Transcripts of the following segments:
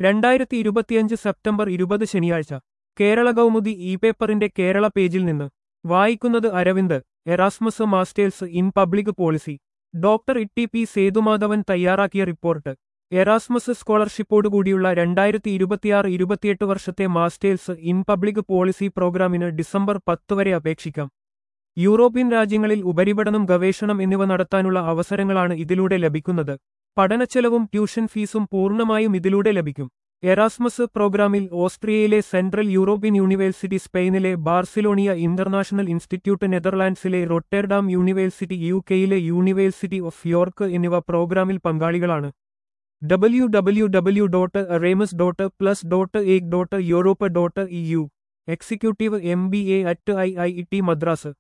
രണ്ടായിരത്തി ഇരുപത്തിയഞ്ച് സെപ്റ്റംബർ ഇരുപത് ശനിയാഴ്ച കേരള കൗമുദി ഇ പേപ്പറിന്റെ കേരള പേജിൽ നിന്ന് വായിക്കുന്നത് Aravind Erasmus masters in public policy doctor Itty P Sethumadhavan തയ്യാറാക്കിയ റിപ്പോർട്ട് എറാസ്മസ് സ്കോളർഷിപ്പോടുകൂടിയുള്ള രണ്ടായിരത്തി ഇരുപത്തിയാറ് ഇരുപത്തിയെട്ട് വർഷത്തെ മാസ്റ്റേഴ്സ് ഇൻ പബ്ലിക് പോളിസി പ്രോഗ്രാമിന് ഡിസംബർ പത്ത് വരെ അപേക്ഷിക്കാം യൂറോപ്യൻ രാജ്യങ്ങളിൽ ഉപരിപഠനം ഗവേഷണം എന്നിവ നടത്താനുള്ള അവസരങ്ങളാണ് ഇതിലൂടെ ലഭിക്കുന്നത് പഠനച്ചെലവും ട്യൂഷൻ ഫീസും പൂർണ്ണമായും ഇതിലൂടെ ലഭിക്കും എറാസ്മസ് പ്രോഗ്രാമിൽ ഓസ്ട്രിയയിലെ സെൻട്രൽ യൂറോപ്യൻ യൂണിവേഴ്സിറ്റി സ്പെയിനിലെ ബാർസിലോണിയ ഇന്റർനാഷണൽ ഇൻസ്റ്റിറ്റ്യൂട്ട് നെതർലാൻഡ്സിലെ റൊട്ടർഡാം യൂണിവേഴ്സിറ്റി യു കെയിലെ യൂണിവേഴ്സിറ്റി ഓഫ് യോർക്ക് എന്നിവ പ്രോഗ്രാമിൽ പങ്കാളികളാണ് W W W dot Erasmus dot plus dot ec dot Europe dot E U executive M B A at I I T Madras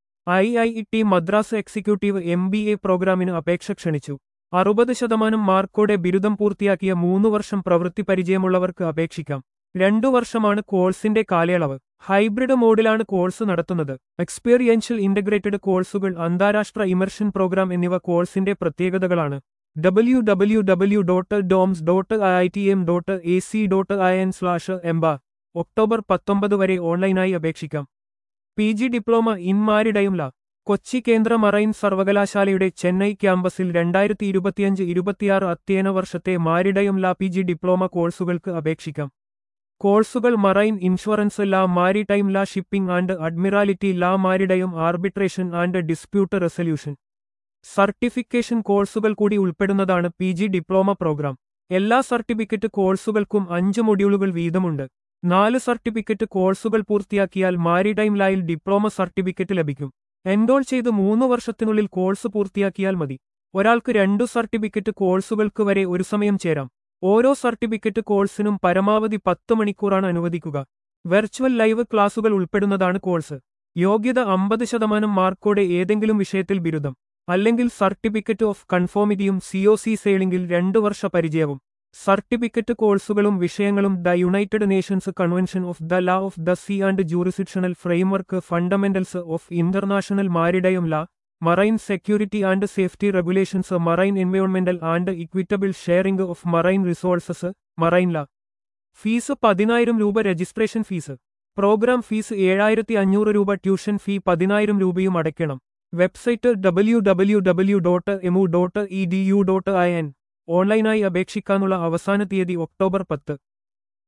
I I T Madras executive M B A പ്രോഗ്രാമിന് അപേക്ഷ ക്ഷണിച്ചു അറുപത് ശതമാനം മാർക്കോടെ ബിരുദം പൂർത്തിയാക്കിയ മൂന്ന് വർഷം പ്രവൃത്തി പരിചയമുള്ളവർക്ക് അപേക്ഷിക്കാം രണ്ടു വർഷമാണ് കോഴ്സിന്റെ കാലയളവ് ഹൈബ്രിഡ് മോഡിലാണ് കോഴ്സ് നടത്തുന്നത് എക്സ്പീരിയൻഷ്യൽ ഇന്റഗ്രേറ്റഡ് കോഴ്സുകൾ അന്താരാഷ്ട്ര ഇമർഷൻ പ്രോഗ്രാം എന്നിവ കോഴ്സിന്റെ പ്രത്യേകതകളാണ് W W W dot doms dot I T M dot A C dot I N slash MBA October പത്തൊമ്പത് വരെ ഓൺലൈനായി അപേക്ഷിക്കാം പി ജി ഡിപ്ലോമ ഇൻ മാരിടയും ല കൊച്ചി കേന്ദ്ര മറൈൻ സർവകലാശാലയുടെ ചെന്നൈ ക്യാമ്പസിൽ രണ്ടായിരത്തി ഇരുപത്തിയഞ്ച് ഇരുപത്തിയാറ് അധ്യയന വർഷത്തെ മാരിടയും ല പി ജി ഡിപ്ലോമ കോഴ്സുകൾക്ക് അപേക്ഷിക്കാം കോഴ്സുകൾ marine insurance law maritime law shipping and admiralty law മാരിടയും arbitration and dispute resolution certification കോഴ്സുകൾ കൂടി ഉൾപ്പെടുന്നതാണ് പി ജി ഡിപ്ലോമ പ്രോഗ്രാം എല്ലാ സർട്ടിഫിക്കറ്റ് കോഴ്സുകൾക്കും അഞ്ച് മൊഡ്യൂളുകൾ വീതമുണ്ട് നാല് സർട്ടിഫിക്കറ്റ് കോഴ്സുകൾ പൂർത്തിയാക്കിയാൽ മാരിടൈം ലായിൽ ഡിപ്ലോമ സർട്ടിഫിക്കറ്റ് ലഭിക്കും എൻറോൾ ചെയ്ത് മൂന്ന് വർഷത്തിനുള്ളിൽ കോഴ്സ് പൂർത്തിയാക്കിയാൽ മതി ഒരാൾക്ക് രണ്ടു സർട്ടിഫിക്കറ്റ് കോഴ്സുകൾക്ക് വരെ ഒരു സമയം ചേരാം ഓരോ സർട്ടിഫിക്കറ്റ് കോഴ്സിനും പരമാവധി പത്ത് മണിക്കൂറാണ് അനുവദിക്കുക വെർച്വൽ ലൈവ് ക്ലാസുകൾ ഉൾപ്പെടുന്നതാണ് കോഴ്സ് യോഗ്യത അമ്പത് ശതമാനം മാർക്കോടെ ഏതെങ്കിലും വിഷയത്തിൽ ബിരുദം അല്ലെങ്കിൽ സർട്ടിഫിക്കറ്റ് ഓഫ് കൺഫോമിറ്റിയും സിഒസി സെയിലിംഗിൽ രണ്ടു വർഷ പരിചയവും സർട്ടിഫിക്കറ്റ് കോഴ്സുകളും വിഷയങ്ങളും the United Nations convention of the law of the sea and jurisdictional framework fundamentals of international maritime law marine security and safety regulations marine എൻവയോൺമെന്റൽ and equitable sharing of marine resources marine law fees പതിനായിരം രൂപ registration fees programme fees ഏഴായിരത്തി അഞ്ഞൂറ് രൂപ tuition fee പതിനായിരം രൂപയും അടയ്ക്കണം website W W W dot എമു dot E D U dot I N ഓൺലൈനായി അപേക്ഷിക്കാനുള്ള അവസാന തീയതി ഒക്ടോബർ പത്ത്